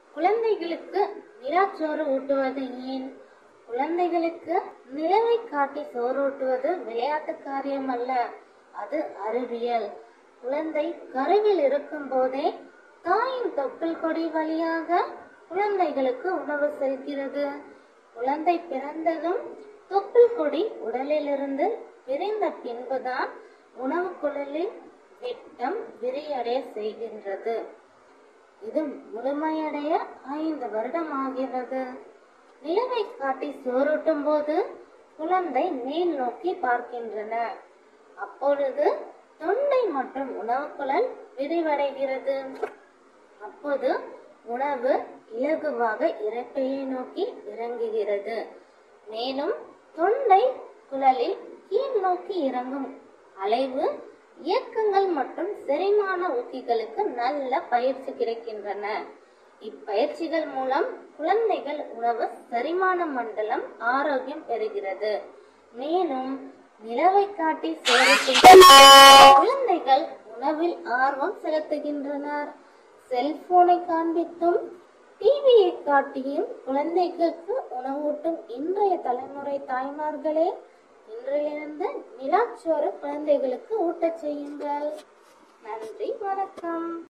குழந்தைகளுக்கு நிலாச்சோறு ஊட்டுவது ஏன் குழந்தைகளுக்கு நிலவை காட்டி சோறூட்டுவது விளையாட்டு காரியம் அல்ல அது அறிவியல் குழந்தை கருவில் இருக்கும் போதே தாயின் தொப்புள் கொடி வழியாக குழந்தைகளுக்கு உணவு செல்கிறது குழந்தை பிறந்ததும் தொப்புள் கொடி உடலிலிருந்து பிரிந்த பின்புதான் உணவு குழலில் விட்டம் விரியடைய செய்கின்றது இது முழுமையடைய ஐந்து வருடம் ஆகிறது நிலவை காட்டி சோறூட்டும் போது குழந்தை மேல் நோக்கி பார்க்கின்றன அப்பொழுது தொண்டை மற்றும் உணவு குழல் விரிவடைகிறது அப்போது உணவு இலகுவாக இறப்பையை நோக்கி இறங்குகிறது மேலும் தொண்டை குழலில் கீழ் நோக்கி இறங்கும் அலைவு இயக்கங்கள் மற்றும் செரிமான ஊக்கிகளுக்கு நல்ல பயிற்சி கிடைக்கின்றன இப்பயிற்சிகள் மூலம் குழந்தைகள் உணவு செரிமான மண்டலம் ஆரோக்கியம் பெறுகிறது மேலும் நிலவை காட்டி சோறு குழந்தைகள் உணவில் ஆர்வம் செலுத்துகின்றனர் செல்போனை காண்பித்தும் டிவியை காட்டியும் குழந்தைகளுக்கு உணவூட்டும் இன்றைய தலைமுறை தாய்மார்களே இன்றிலிருந்து நிலாச்சோறு குழந்தைகளுக்கு ஊட்டச் செய்யுங்கள் நன்றி வணக்கம்